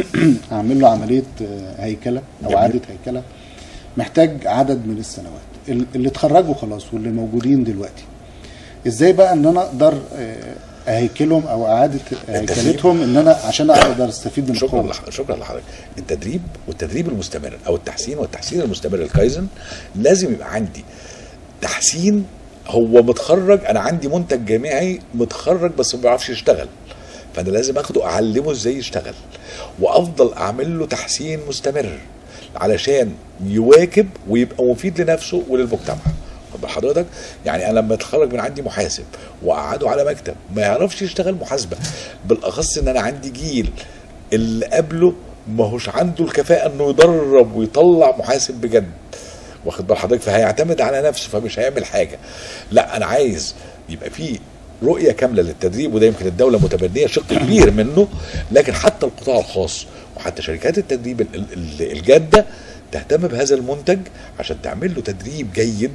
اعمل له عمليه آه، هيكله او جميل. اعاده هيكله محتاج عدد من السنوات ال- اللي اتخرجوا خلاص واللي موجودين دلوقتي ازاي بقى ان انا اقدر آه، اهيكلهم او اعاده هيكلتهم ان انا عشان اقدر استفيد من شكرا القوه لح... شكرا لحضرتك التدريب والتدريب المستمر او التحسين والتحسين المستمر الكايزن لازم يبقى عندي تحسين هو متخرج انا عندي منتج جامعي متخرج بس ما بيعرفش يشتغل فانا لازم اخده اعلمه ازاي يشتغل وافضل اعمل له تحسين مستمر علشان يواكب ويبقى مفيد لنفسه وللمجتمع واخد بال حضرتك يعني انا لما اتخرج من عندي محاسب واقعده على مكتب ما يعرفش يشتغل محاسبه بالاخص ان انا عندي جيل اللي قبله ما هوش عنده الكفاءه انه يدرب ويطلع محاسب بجد واخد بال حضرتك فهيعتمد على نفسه فمش هيعمل حاجه لا انا عايز يبقى في رؤيه كامله للتدريب وده يمكن الدوله متبنيه شق كبير منه لكن حتى القطاع الخاص وحتى شركات التدريب ال- ال- الجاده تهتم بهذا المنتج عشان تعمل له تدريب جيد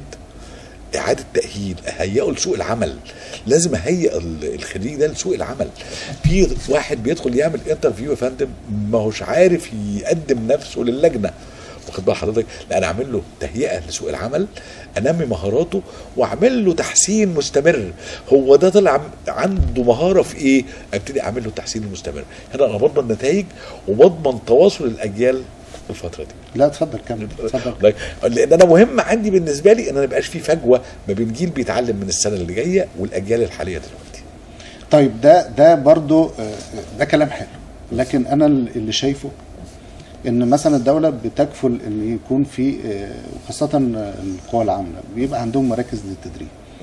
اعاده تاهيل اهيئه لسوق العمل لازم اهيئ ال- الخريج ده لسوق العمل في واحد بيدخل يعمل انترفيو يا فندم ما هوش عارف يقدم نفسه للجنه واخد بال حضرتك لا انا اعمل له تهيئه لسوق العمل انمي مهاراته واعمل له تحسين مستمر هو ده طلع عنده مهاره في ايه ابتدي اعمل له تحسين مستمر هنا انا بضمن نتائج وبضمن تواصل الاجيال في الفتره دي لا اتفضل كمل اتفضل الله- لان انا مهم عندي بالنسبه لي ان ما يبقاش في فجوه ما بين جيل بيتعلم من السنه اللي جايه والاجيال الحاليه دلوقتي طيب ده ده برضو آه، ده كلام حلو لكن انا اللي شايفه ان مثلا الدوله بتكفل ان يكون في آه، خاصه القوى العامله بيبقى عندهم مراكز للتدريب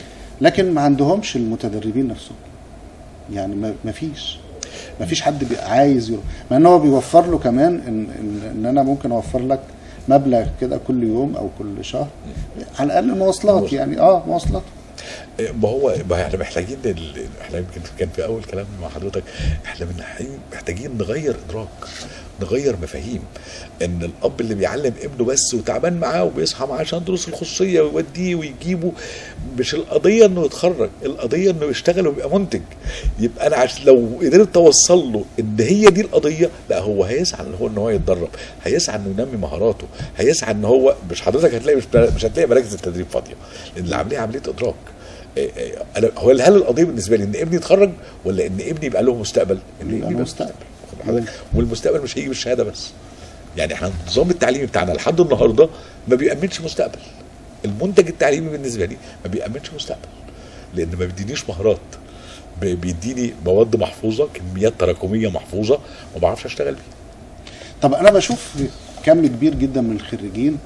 لكن ما عندهمش المتدربين نفسهم يعني ما ما فيش ما فيش حد بي- عايز يروح مع ان هو بيوفر له كمان ان, إن, إن انا ممكن اوفر لك مبلغ كده كل يوم او كل شهر على الاقل مواصلات مواصلات. يعني اه مواصلات ما هو ما احنا محتاجين ال- احنا يمكن كان في اول كلام مع حضرتك احنا محتاجين محتاجين نغير ادراك نغير مفاهيم ان الاب اللي بيعلم ابنه بس وتعبان معاه وبيصحى معاه عشان دروس الخصوصيه ويوديه ويجيبه مش القضيه انه يتخرج القضيه انه يشتغل ويبقى منتج يبقى انا عشان لو قدرت اوصل له ان هي دي القضيه لا هو هيسعى ان هو ان هو يتدرب هيسعى انه ينمي مهاراته هيسعى ان هو مش حضرتك هتلاقي مش, مش هتلاقي مراكز التدريب فاضيه لان العمليه عمليه ادراك إيه إيه، أنا- هو هل القضيه بالنسبه لي ان ابني يتخرج ولا ان ابني يبقى له مستقبل؟ ان يبقى ابني له يبقى مستقبل. واخد بالك؟ والمستقبل مش هيجي بالشهاده بس يعني احنا النظام التعليمي بتاعنا لحد النهارده ما بيأمنش مستقبل المنتج التعليمي بالنسبه لي ما بيأمنش مستقبل لان ما بيدينيش مهارات بي- بيديني مواد محفوظه كميات تراكميه محفوظه ما بعرفش اشتغل بيها طب انا بشوف كم كبير جدا من الخريجين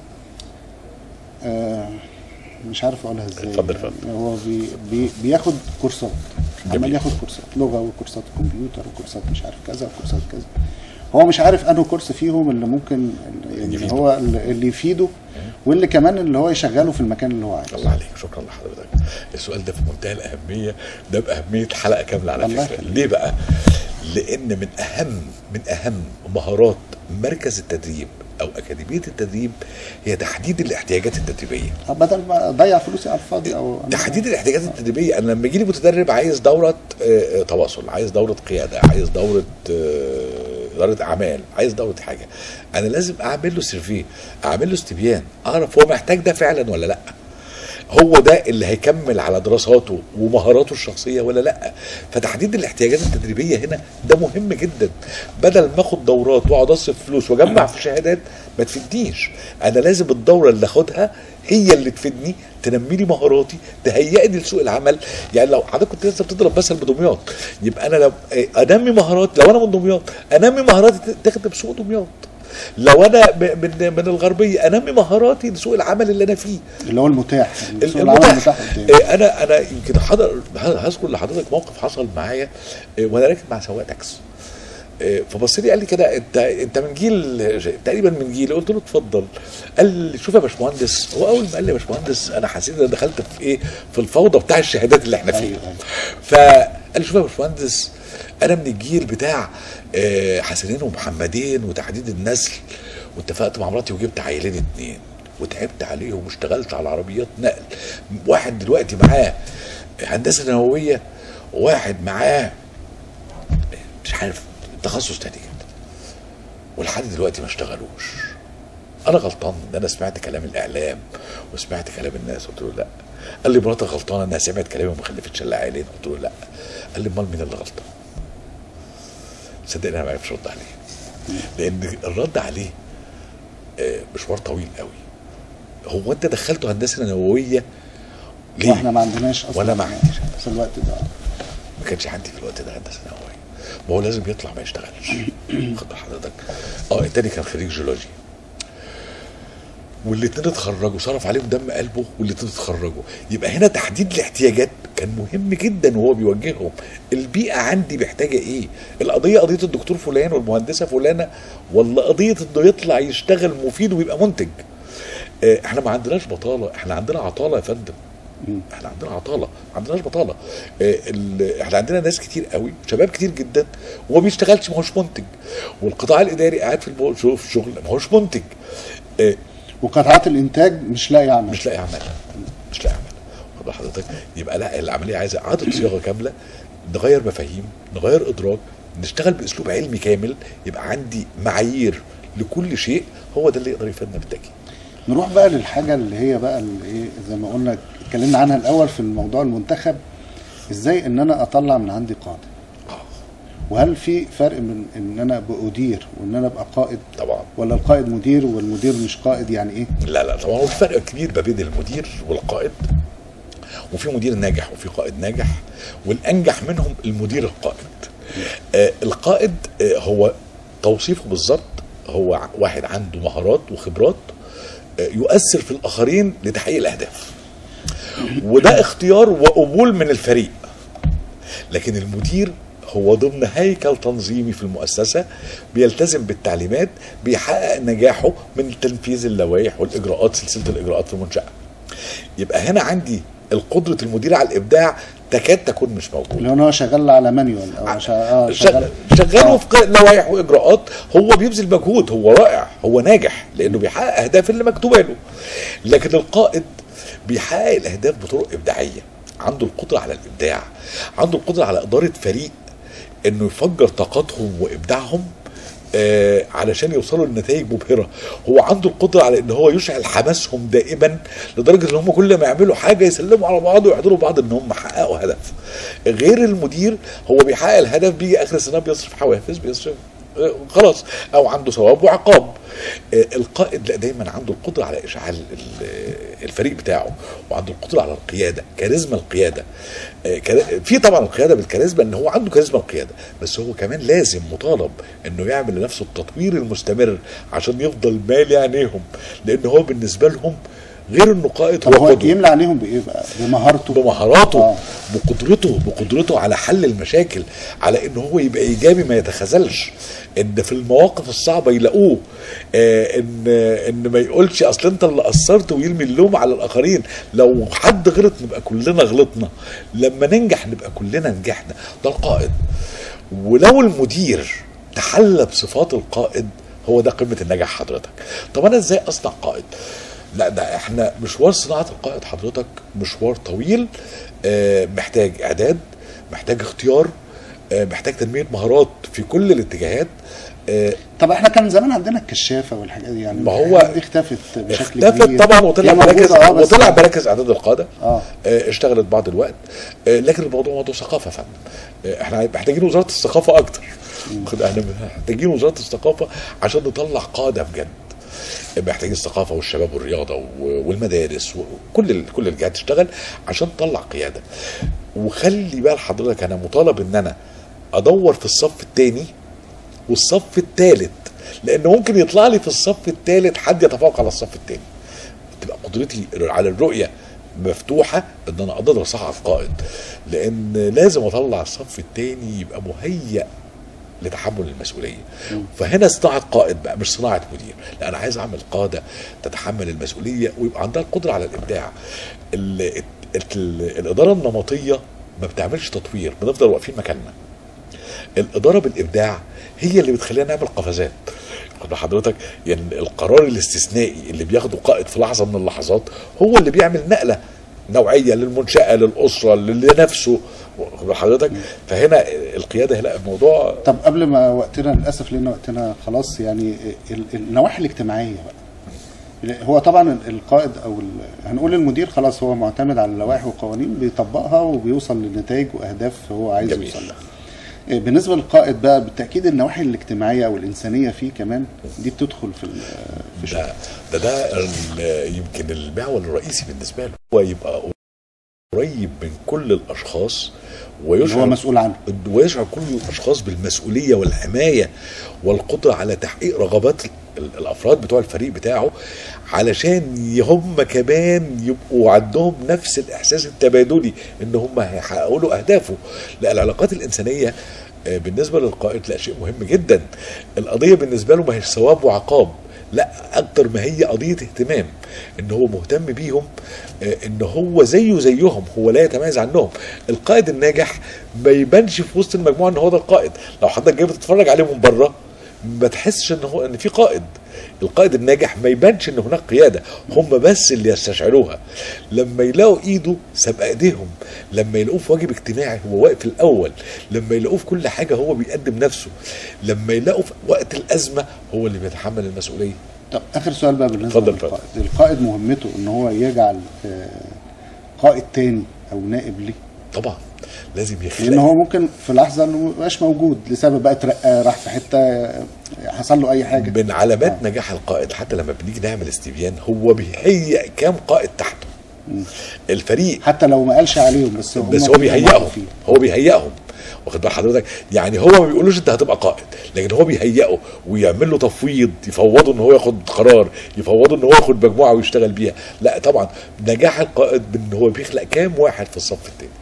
آه مش عارف اقولها ازاي اتفضل، اتفضل. يعني هو بي بي بياخد كورسات عمال جميل. ياخد كورسات لغه وكورسات كمبيوتر وكورسات مش عارف كذا وكورسات كذا هو مش عارف انه كورس فيهم اللي ممكن يعني يفيده. هو اللي اللي يفيده واللي كمان اللي هو يشغله في المكان اللي هو عايزه الله عليك شكرا لحضرتك السؤال ده في منتهى الاهميه ده باهميه حلقه كامله على الله فكره يخليك. ليه بقى لان من اهم من اهم مهارات مركز التدريب او اكاديميه التدريب هي تحديد الاحتياجات التدريبيه آه، بدل ما اضيع فلوسي على الفاضي او تحديد الاحتياجات التدريبيه انا لما يجي لي متدرب عايز دوره آه، آه، تواصل عايز دوره قياده عايز دوره آه، اداره اعمال عايز دوره حاجه انا لازم اعمل له سيرفي اعمل له استبيان اعرف هو محتاج ده فعلا ولا لا هو ده اللي هيكمل على دراساته ومهاراته الشخصيه ولا لا فتحديد الاحتياجات التدريبيه هنا ده مهم جدا بدل ما اخد دورات واقعد اصرف فلوس واجمع في شهادات ما تفيدنيش انا لازم الدوره اللي اخدها هي اللي تفيدني تنمي لي مهاراتي تهيئني لسوق العمل يعني لو حضرتك كنت لسه بتضرب مثل بدمياط يبقى انا لو إيه، انمي مهارات لو انا من دمياط انمي مهاراتي تخدم سوق دمياط لو انا ب- من من الغربيه انمي مهاراتي لسوق العمل اللي انا فيه اللي هو المتاح ال- سوق العمل المتاح قدامي إيه، انا انا يمكن حضر هذكر لحضرتك موقف حصل معايا إيه، وانا راكب مع سواق تاكسي إيه، فبص لي قال لي كده انت انت من جيل تقريبا من جيلي قلت له اتفضل قال لي شوف يا باشمهندس هو اول ما قال لي يا باشمهندس انا حسيت ان أنا دخلت في ايه في الفوضى بتاع الشهادات اللي احنا فيها أيوة، أيوة. فقال لي شوف يا باشمهندس انا من الجيل بتاع آه، حسنين ومحمدين وتحديد النسل واتفقت مع مراتي وجبت عيلين اتنين وتعبت عليهم واشتغلت على عربيات نقل واحد دلوقتي معاه هندسه نوويه وواحد معاه مش عارف تخصص تاني جدا ولحد دلوقتي ما اشتغلوش انا غلطان ان انا سمعت كلام الاعلام وسمعت كلام الناس قلت له لا قال لي مراتك غلطانه انها سمعت كلامي وما خلفتش الا عيلين قلت له لا قال لي امال مين اللي غلطان صدقني انا ما عرفتش ارد عليه لان الرد عليه آه، مشوار طويل قوي هو انت دخلته هندسه نوويه ليه؟ واحنا ما عندناش اصلا ولا ما عنديش. في الوقت ده ما كانش عندي في الوقت ده هندسه نوويه ما هو لازم يطلع ما يشتغلش خد بال حضرتك اه التاني كان خريج جيولوجي والاتنين اتخرجوا صرف عليهم دم قلبه والاتنين اتخرجوا يبقى هنا تحديد الاحتياجات كان مهم جدا وهو بيوجههم البيئه عندي محتاجه ايه القضيه قضيه الدكتور فلان والمهندسه فلانه ولا قضيه انه يطلع يشتغل مفيد ويبقى منتج آه، احنا ما عندناش بطاله احنا عندنا عطاله يا فندم احنا عندنا عطاله ما عندناش بطاله آه، ال- احنا عندنا ناس كتير قوي شباب كتير جدا وما بيشتغلش ما هوش منتج والقطاع الاداري قاعد في المو- شو- في شغل ما هوش منتج آه، وقطاعات الانتاج مش لاقي عمل مش لاقي عمل مش لاقي عمل واخد بال حضرتك يبقى لا العمليه عايزه اعاده صياغه كامله نغير مفاهيم نغير ادراك نشتغل باسلوب علمي كامل يبقى عندي معايير لكل شيء هو ده اللي يقدر يفيدنا بالتاكيد نروح بقى للحاجه اللي هي بقى اللي ايه زي ما قلنا اتكلمنا عنها الاول في الموضوع المنتخب ازاي ان انا اطلع من عندي قاده وهل في فرق من ان انا بأدير وان انا ابقى قائد طبعا ولا القائد مدير والمدير مش قائد يعني ايه لا لا طبعا هو في فرق كبير ما بين المدير والقائد وفي مدير ناجح وفي قائد ناجح والانجح منهم المدير القائد آه القائد آه هو توصيفه بالظبط هو ع- واحد عنده مهارات وخبرات آه يؤثر في الاخرين لتحقيق الاهداف وده اختيار وقبول من الفريق لكن المدير هو ضمن هيكل تنظيمي في المؤسسة بيلتزم بالتعليمات بيحقق نجاحه من تنفيذ اللوائح والإجراءات سلسلة الإجراءات في المنشأة يبقى هنا عندي القدره المدير على الابداع تكاد تكون مش موجوده اللي هو شغال على مانيوال او شغال اه شغال شغال شغال آه. وفق لوائح واجراءات هو بيبذل مجهود هو رائع هو ناجح لانه بيحقق اهداف اللي مكتوبه له لكن القائد بيحقق الاهداف بطرق ابداعيه عنده القدره على الابداع عنده القدره على اداره فريق انه يفجر طاقاتهم وابداعهم آه علشان يوصلوا لنتائج مبهره هو عنده القدره على ان هو يشعل حماسهم دائما لدرجه ان هم كل ما يعملوا حاجه يسلموا على بعض ويعدلوا بعض ان هم حققوا هدف غير المدير هو بيحقق الهدف بيجي اخر السنه بيصرف حوافز بيصرف آه، خلاص او عنده ثواب وعقاب آه، القائد لا دايما عنده القدره على اشعال ال- الفريق بتاعه وعنده القدره على القياده كاريزما القياده آه، كار- في طبعا القياده بالكاريزما ان هو عنده كاريزما القياده بس هو كمان لازم مطالب انه يعمل لنفسه التطوير المستمر عشان يفضل مالي عينيهم لان هو بالنسبه لهم غير انه قائد طب هو هو قدوه يملى عليهم بايه بقى؟ بمهارته بمهاراته آه. بقدرته بقدرته على حل المشاكل على ان هو يبقى ايجابي ما يتخاذلش ان في المواقف الصعبه يلاقوه آه ان ان ما يقولش اصل انت اللي قصرت ويرمي اللوم على الاخرين لو حد غلط نبقى كلنا غلطنا لما ننجح نبقى كلنا نجحنا ده القائد ولو المدير تحلى بصفات القائد هو ده قمه النجاح حضرتك طب انا ازاي اصنع قائد لا ده احنا مشوار صناعه القائد حضرتك مشوار طويل آه، محتاج اعداد محتاج اختيار آه، محتاج تنميه مهارات في كل الاتجاهات آه، طب احنا كان زمان عندنا الكشافه والحاجات دي يعني ما هو الحاجات دي اختفت بشكل اختفت كبير طبعا وطلع هي موجودة مراكز اه بس وطلع مراكز اعداد القاده اه. آه، اشتغلت بعض الوقت آه، لكن الموضوع موضوع ثقافه يا فندم آه، احنا محتاجين وزاره الثقافه اكتر خد- احنا محتاجين وزاره الثقافه عشان نطلع قاده بجد محتاجين الثقافه والشباب والرياضه و- والمدارس وكل ال- كل الجهات تشتغل عشان تطلع قياده وخلي بال حضرتك انا مطالب ان انا ادور في الصف الثاني والصف الثالث لان ممكن يطلع لي في الصف الثالث حد يتفوق على الصف الثاني تبقى قدرتي على الرؤيه مفتوحه ان انا اقدر اصعد قائد لان لازم اطلع الصف الثاني يبقى مهيأ لتحمل المسؤوليه فهنا صناعه قائد بقى مش صناعه مدير لا انا عايز اعمل قاده تتحمل المسؤوليه ويبقى عندها القدره على الابداع ال ال ال الاداره النمطيه ما بتعملش تطوير بنفضل واقفين مكاننا الاداره بالابداع هي اللي بتخلينا نعمل قفزات خد حضرتك يعني القرار الاستثنائي اللي بياخده قائد في لحظه من اللحظات هو اللي بيعمل نقله نوعيه للمنشاه للاسره لنفسه خد حضرتك فهنا القياده لا الموضوع طب قبل ما وقتنا للاسف لان وقتنا خلاص يعني ال- النواحي الاجتماعيه بقى هو طبعا القائد او ال- هنقول المدير خلاص هو معتمد على اللوائح والقوانين بيطبقها وبيوصل لنتائج واهداف هو عايز جميل. يوصل لها إيه، بالنسبه للقائد بقى بالتاكيد النواحي الاجتماعيه او الانسانيه فيه كمان دي بتدخل في ال- في شغله ده ده, ده ال- يمكن المعول الرئيسي بالنسبه له هو يبقى قريب من كل الاشخاص اللي هو ويشعر مسؤول عنه ويشعر كل الاشخاص بالمسؤوليه والحمايه والقدره على تحقيق رغبات ال- الافراد بتوع الفريق بتاعه علشان هم كمان يبقوا عندهم نفس الاحساس التبادلي ان هم هيحققوا له اهدافه لا العلاقات الانسانيه آه، بالنسبه للقائد لا شيء مهم جدا القضيه بالنسبه له ما هيش ثواب وعقاب لا اكتر ما هي قضيه اهتمام ان هو مهتم بيهم آه، ان هو زيه زيهم هو لا يتميز عنهم القائد الناجح ما يبانش في وسط المجموعه ان هو ده القائد لو حضرتك جاي بتتفرج عليه من بره ما تحسش ان هو ان في قائد القائد الناجح ما يبانش ان هناك قياده هم بس اللي يستشعروها لما يلاقوا ايده سابقه ايديهم لما يلاقوه في واجب اجتماعي هو واقف الاول لما يلاقوه في كل حاجه هو بيقدم نفسه لما يلاقوا في وقت الازمه هو اللي بيتحمل المسؤوليه طب اخر سؤال بقى بالنسبه اتفضل، للقائد القائد مهمته ان هو يجعل آه، قائد تاني او نائب ليه طبعا لازم لان يخلق هو ممكن في لحظه انه مبقاش موجود لسبب بقى اترقى راح في حته آه، حصل له اي حاجه من علامات آه. نجاح القائد حتى لما بنيجي نعمل استبيان هو بيهيئ كام قائد تحته الفريق حتى لو ما قالش عليهم بس هم بس هو بيبقوا بيهيئهم معروفين. هو بيهيئهم واخد بال حضرتك يعني هو ما بيقولوش انت هتبقى قائد لكن هو بيهيئه ويعمل له تفويض يفوضه ان هو ياخد قرار يفوضه ان هو ياخد مجموعه ويشتغل بيها لا طبعا نجاح القائد بان هو بيخلق كام واحد في الصف الثاني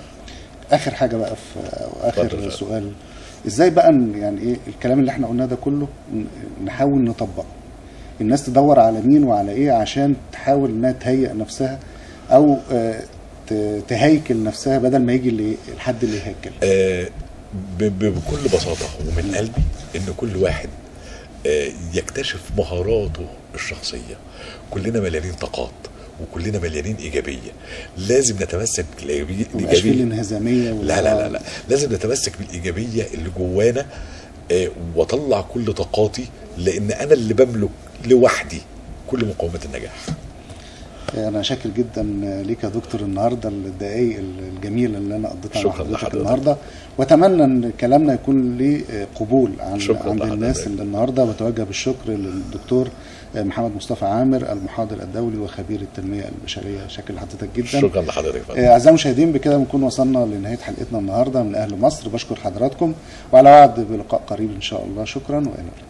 اخر حاجه بقى في أو اخر اتفضل. سؤال ازاي بقى ن- يعني ايه الكلام اللي احنا قلناه ده كله ن- نحاول نطبقه الناس تدور على مين وعلى ايه عشان تحاول انها تهيئ نفسها او آه، ت- تهيكل نفسها بدل ما يجي اللي الحد اللي يهيكل آه، ب- ب- بكل بساطة ومن قلبي إن كل واحد آه، يكتشف مهاراته الشخصية كلنا مليانين طاقات وكلنا مليانين إيجابية لازم نتمسك بالإيجابية ما يبقاش فيه الإيجابية الانهزاميه وال- لا لا لا لا لازم نتمسك بالإيجابية اللي جوانا آه، واطلع كل طاقاتي لأن أنا اللي بملك لوحدي كل مقومات النجاح انا شاكر جدا ليك يا دكتور النهارده الدقائق الجميله اللي انا قضيتها مع شكراً حضرتك لحضرتك. النهارده واتمنى ان كلامنا يكون ليه قبول عن شكراً عند لحضرتك. الناس اللي النهارده بتوجه بالشكر للدكتور محمد مصطفى عامر المحاضر الدولي وخبير التنميه البشريه شاكر لحضرتك جدا شكرا لحضرتك يا فندم. اعزائي المشاهدين بكده بنكون وصلنا لنهايه حلقتنا النهارده من اهل مصر بشكر حضراتكم وعلى وعد بلقاء قريب ان شاء الله شكرا والى اللقاء